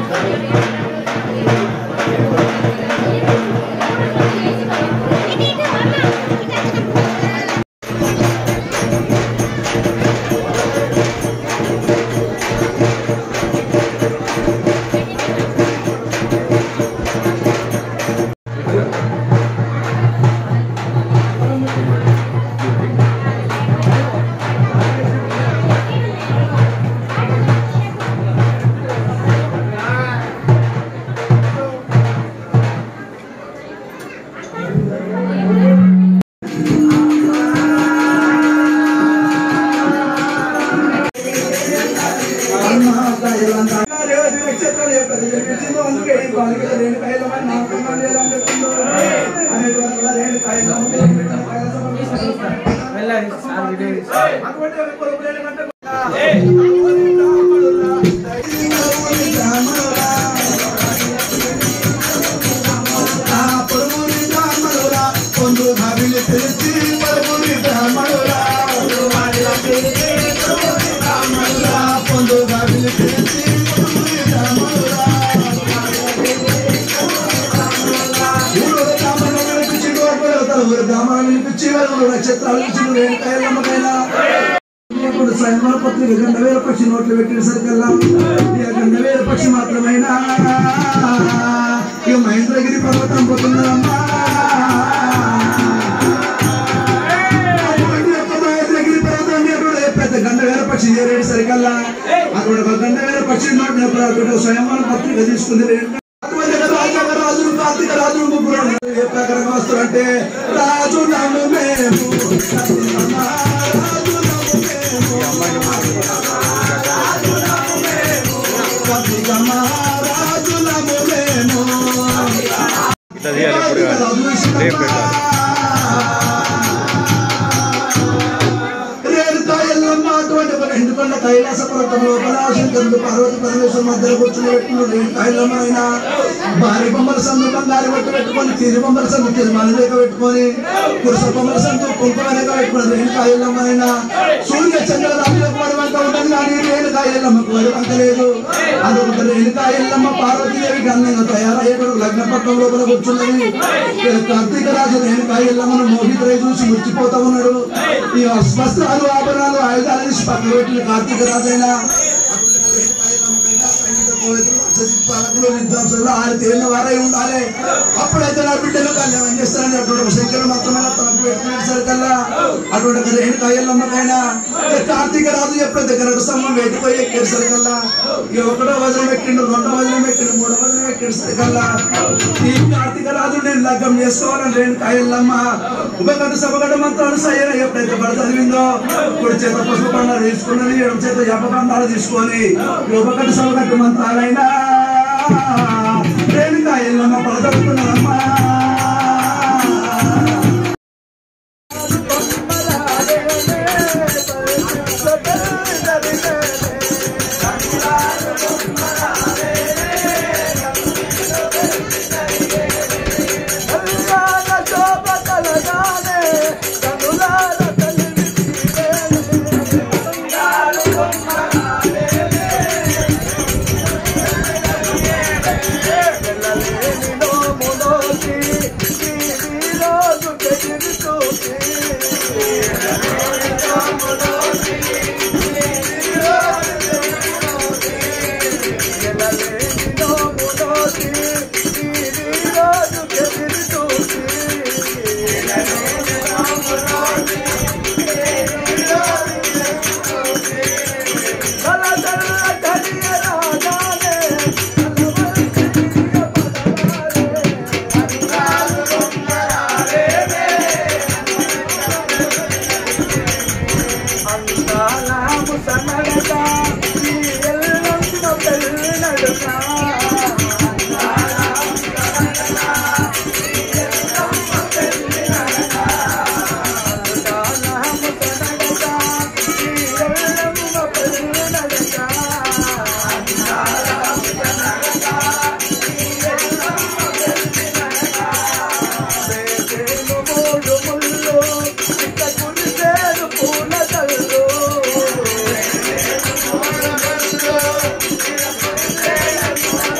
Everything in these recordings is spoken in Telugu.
రేవతి నక్షత్రాలు ఏ ప్రతి జన్మించిందో అందుకే ఈ బాలికల రెండు కాయలమని నా కుమారుడు ఎలా చెప్తుందో అనేటువంటి వల్ల రెండు కాయలమ్మ అటువంటి ఒక కొడుకు లేని గంట ఆ పొరుగురి బ్రాహ్మణురా, పొందు భావిని పిలిచి పొరుగురి బ్రాహ్మణురా. బ్రాహ్మణురా, పొందు భావిని పిలిచి పొరుగురి బ్రాహ్మణురా. ఊరు బ్రాహ్మణులు వినిపించి గోపురవతల ఊరు బ్రాహ్మణులు వినిపించి వెలుగులు నక్షత్రాలు ఇచ్చి రేణు కాయలమ్మకైనా ఇప్పుడు సైన్మాల పత్రిక గండవేల పక్షి నోట్లు పెట్టిన సరికల్లా ఇక గండవేల పక్షి మాత్రమైనా ఇక మహేంద్రగిరి పర్వతం పోతున్నారమ్మా అటువంటి యొక్క మహేంద్రగిరి పర్వతం ఎప్పుడు పెద్ద గండవేల పక్షి చేరేడు సరికల్లా అక్కడ ఒక గండవేల పక్షి నోటినప్పుడు అక్కడ స్వయంవర పత్రిక తీసుకుంది అటువంటి రాజాక రాజులు కార్తీక రాజులు ముగ్గురు ఉన్నారు. ఏ ప్రకారంగా వస్తారంటే రాజు నన్ను మేము రాజు నన్ను మేము ఇట్లా తీయాలి ఇప్పుడు కాదు రేపు పెట్టాలి రేణుకా ఎల్లమ్మ అటువంటి ఒక ఎండుకొండ కైలాస పర్వతం లోపల శంకరుడు పార్వతి పరమేశ్వర మధ్యలో కూర్చుని పెట్టుకుని రేణుకా ఎల్లమ్మ అయినా భారీ బొమ్మల సందు బంగారు బొట్టు పెట్టుకొని తిరి బొమ్మల సందు తిరుమల రేఖ పెట్టుకొని పురుష బొమ్మల సందు కుంకుమ రేఖ పెట్టుకుని రేణుకా ఎల్లమ్మ అయినా సూర్య చంద్ర రాజులకు వరి వంక ఉంటుంది కానీ రేణుకా ఎల్లమ్మకు వరి వంక లేదు అదొక రేణుకా ఎల్లమ్మ పార్వతీదేవికి అందంగా తయారయ్యేటప్పుడు లగ్న పట్టణం లోపల కూర్చున్నది కార్తీక రాజు రేణుకా ఎల్లమ్మను మోహితులై చూసి ముచ్చిపోతా ఉన్నాడు ఈ వస్త్రాలు ఆభరణాలు ఆయుధాలు తీసి పక్కన పెట్టిన కార్తీక రాజైనా పాలకులు విద్వాంసులు ఆరు తేలిన వారై ఉండాలి అప్పుడైతే నా బిడ్డలు కళ్యాణం చేస్తారని అటువంటి ఒక శంకరుడు మాత్రమే తనకు పెట్టిన సరికల్లా అటువంటి ఒక రేణుకా ఎల్లమ్మకైనా ఇక కార్తీక రాజు ఎప్పుడైతే గరడు స్తంభం వేటిపోయి ఎక్కాడు సరికల్లా ఇక ఒకటో వజనం ఎక్కిండు రెండో వజనం ఎక్కిండు మూడో వజనం ఎక్కిండు సరికల్లా ఈ కార్తీక రాజు నేను లగ్గం చేసుకోవాలని రేణుకా ఎల్లమ్మ ఉపగడ్డ సభగడ్డ మంత్రాలు సయ్యన ఎప్పుడైతే పడ చదివిందో కుడి చేత పసుపు పండాలు తీసుకున్నది ఎడమ చేత యప పండాలు తీసుకొని ఈ ఉపగడ్డ సభగడ్డ మంత్రాలైనా రేణుకా ఎల్లమ్మ పడ చదువుతున్నారమ్మా పూల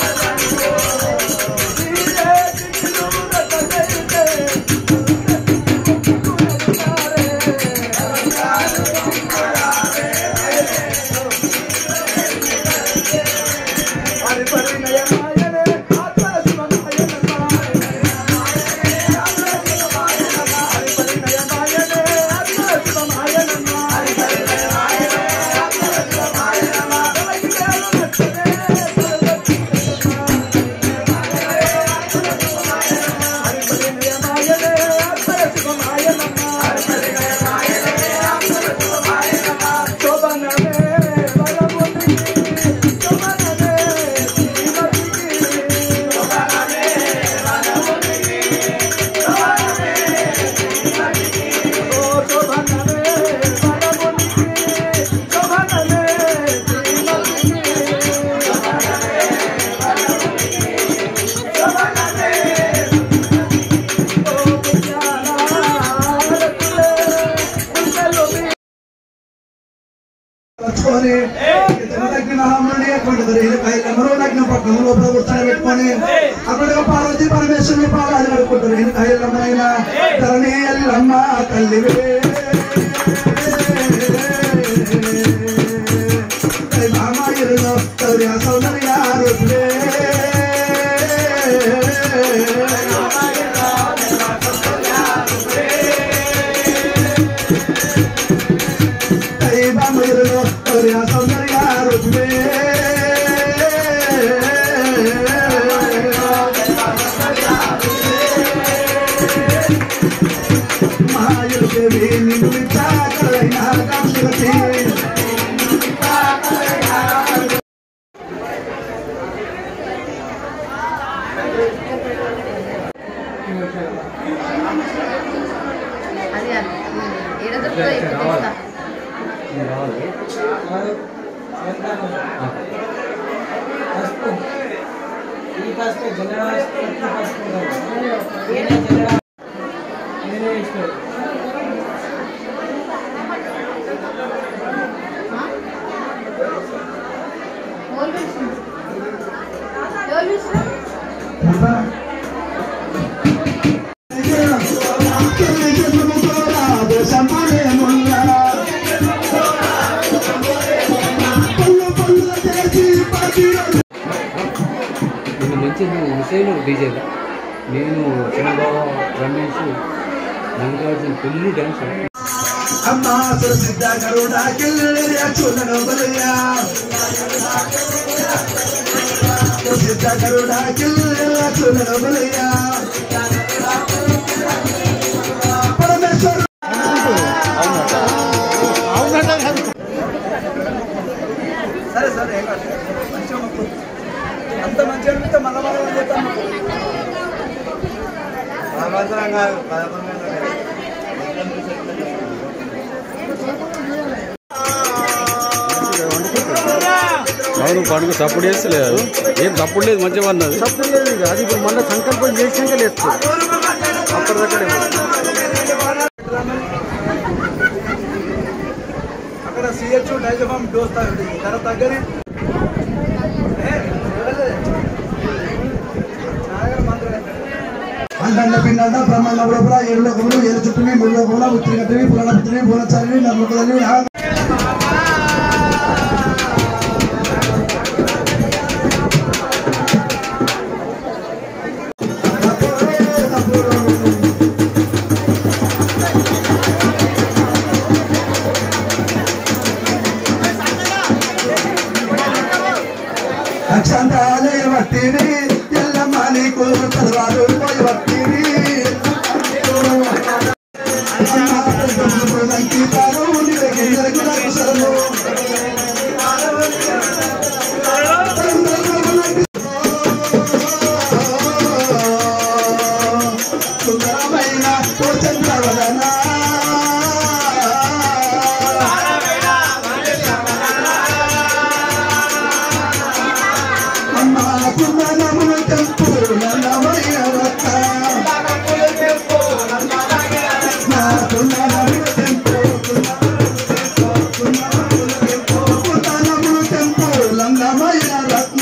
పట్టుకొని ఇతను తగ్గిన హామీని కొండదరి కైలమరో నగ్న పట్టణం లోపల కూర్చొని పెట్టుకొని అక్కడ పార్వతి పరమేశ్వరుని పాదాలు కడుక్కుంటారు ఈయన కైలమ్మైన ధరణి ఎల్లమ్మ తల్లివే కై మామాయిరులో తౌర్య సౌందర్య రూపులే కై మామాయిరులో తౌర్య సౌందర్య రూపులే మాయుడికి నిన్ను చాకలైన కాంక్షలకి అది ఏడ దొరుకుతుందో ఇప్పుడు తెస్తా ఈ ఫస్ట్ జనరల్ ఫస్ట్ నేనే జనరల్ నేనే ఇష్టం ఎవరు పిలిచిండ్రు? ఎవరు పిలిచిండ్రు? నిన్న మంచి విషయాలు డీజేలు నేను చిన్నబాబు రమేష్ మల్లికార్జున పెళ్ళి డ్యాన్స్ అమ్మా సురసిద్ధ గరుడా కిల్లెలియ చూడను బలియా సురసిద్ధ గరుడా కిల్లెలియ చూడను బలియా పరమేశ్వర సరే సరే ఏం కాదు మంచిగా మొక్కు. అంత మంచిగా అనిపిస్తే మళ్ళా మళ్ళా చేస్తాను అవును పండుగ సపోర్ట్ చేస్తలేదు ఏం సపోర్ట్ లేదు మంచిగా అన్నది తప్పుడు లేదు ఇక. అది ఇప్పుడు మళ్ళీ సంకల్పం చేసాక లేస్తుంది అప్పటిదక్కడే అక్కడ సిహెచ్ డైజఫామ్ డోస్ తాగండి ధర తగ్గని అండండ పిండండ బ్రహ్మాండ లోపల ఏడు లోకములు ఏడు చుట్టూని మూడు లోకముల ఉత్తిరి కట్టివి పులన పుత్రిని పూలచారిని నర్మకలని అక్షంతాలయ వట్టిని ఎల్లమ్మ నీకు తలవారు పోయి వట్టిని సుందరమైన ఓ చంద్రవదన అమ్మ పున్ననములు తెంపు నన్నమైన రత్న నా పున్ననములు తెంపు పున్ననములు తెంపు లంగమైన రత్న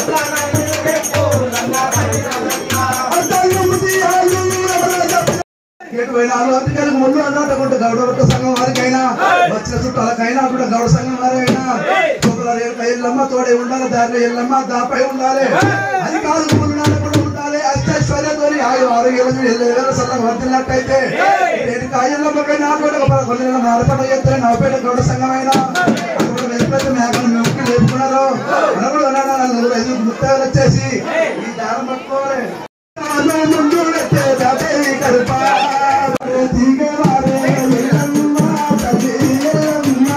అర్థముది ఆలు ఏడు వేల ఆరు వందల ముందు అన్నట్టుకుంటే గౌడ భక్త సంఘం వారికైనా వచ్చిన చుట్టాలకైనా కూడా గౌడ సంఘం వారైనా శుభ్ర లోపల రేఖ ఎల్లమ్మ తోడే ఉండాలి దారిలో ఎల్లమ్మ దాపై ఉండాలి అది కాదు పూలు నానకుండా ఉండాలి అష్టైశ్వర్యతో ఆయు ఆరోగ్యం ఎల్లవేళ సల్లం వర్తినట్టయితే రేణుక ఎల్లమ్మకై నా కూడా ఒక కొన్ని నెలల మారపడ ఎత్తున నవపేట గౌడ సంఘమైన అక్కడ వెళ్ళిపోతే మేకను మెక్కి లేపుకున్నారు అనగుడు అన్నాడు నలుగురు ఐదు ముత్తాలు వచ్చేసి ఈ దారం పట్టుకోవాలి ముందు దేవి కరుపా దిగవారే ఎల్లమ్మ తల్లి ఎల్లమ్మ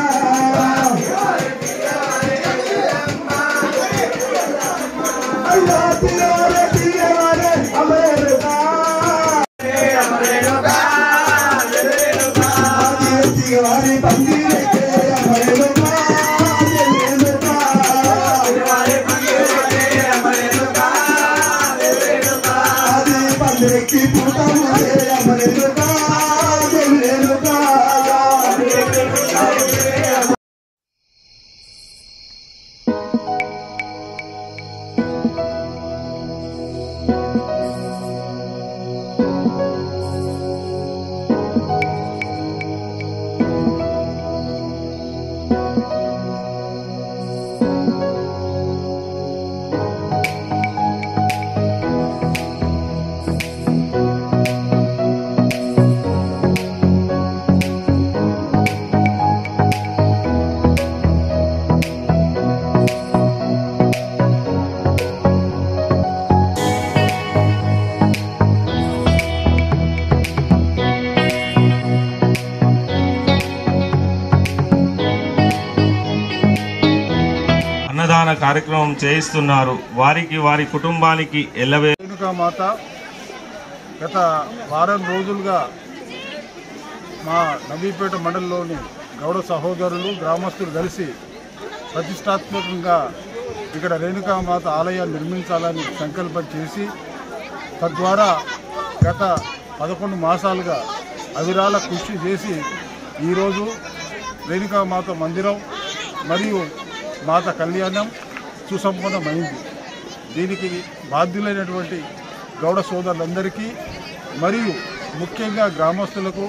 అయ్యో తిరవారే తిరవారే అమరేరుగా తిరవారే పందిరేకే అమరేరుగా అమరేరుగా అది పందిరికి పుడతాము అమరేరుగా అమరేరుగా అన్నదాన కార్యక్రమం చేయిస్తున్నారు వారికి వారి కుటుంబానికి ఎల్లవే రేణుకామాత గత వారం రోజులుగా మా నవీపేట మండలంలోని గౌడ సహోదరులు గ్రామస్తులు కలిసి ప్రతిష్టాత్మకంగా ఇక్కడ రేణుకామాత ఆలయాన్ని నిర్మించాలని సంకల్పం చేసి తద్వారా గత పదకొండు మాసాలుగా అవిరాల కృషి చేసి ఈరోజు రేణుకామాత మందిరం మరియు మాత కళ్యాణం సుసంపన్నమైంది దీనికి బాధ్యులైనటువంటి గౌడ సోదరులందరికీ మరియు ముఖ్యంగా గ్రామస్తులకు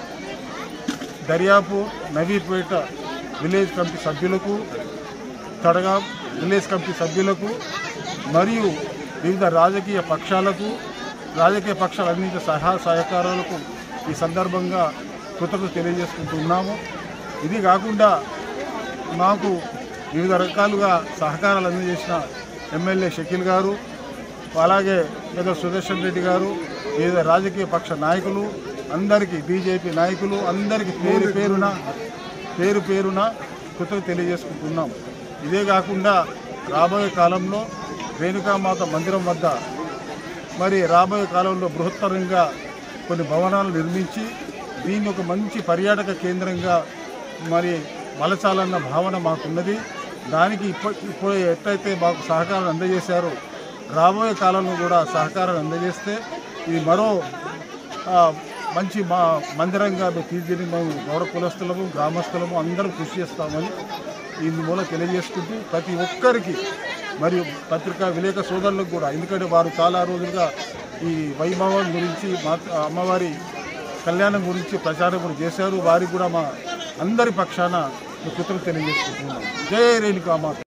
దర్యాపూర్ నవీపేట విలేజ్ కమిటీ సభ్యులకు తడగా విలేజ్ కమిటీ సభ్యులకు మరియు వివిధ రాజకీయ పక్షాలకు రాజకీయ పక్షాలు అందించే సహాయ సహకారాలకు ఈ సందర్భంగా కృతజ్ఞత తెలియజేసుకుంటున్నాము ఇది కాకుండా మాకు వివిధ రకాలుగా సహకారాలు అందజేసిన ఎమ్మెల్యే షకీల్ గారు అలాగే పెద్ద సుదర్శన్ రెడ్డి గారు వివిధ రాజకీయ పక్ష నాయకులు అందరికీ బీజేపీ నాయకులు అందరికీ పేరు పేరున పేరు పేరున కృతజ్ఞత తెలియజేసుకుంటున్నాం ఇదే కాకుండా రాబోయే కాలంలో రేణుకామాత మందిరం వద్ద మరి రాబోయే కాలంలో బృహత్తరంగా కొన్ని భవనాలు నిర్మించి దీన్ని ఒక మంచి పర్యాటక కేంద్రంగా మరి మలచాలన్న భావన మాకున్నది దానికి ఇప్ప ఇప్పుడు ఎట్లయితే మాకు సహకారం అందజేశారో రాబోయే కాలంలో కూడా సహకారం అందజేస్తే ఇది మరో ఆ, మంచి మా మందిరంగా మేము తీర్చిని మేము గౌరవ కులస్తులము గ్రామస్తులము అందరం కృషి చేస్తామని ఈ మూల తెలియజేసుకుంటూ ప్రతి ఒక్కరికి మరియు పత్రికా విలేక సోదరులకు కూడా ఎందుకంటే వారు చాలా రోజులుగా ఈ వైభవం గురించి మా అమ్మవారి కళ్యాణం గురించి ప్రచారం కూడా చేశారు వారికి కూడా మా అందరి పక్షాన కృతజ్ఞత తెలియజేసుకుంటున్నాం జై రేణుకామాత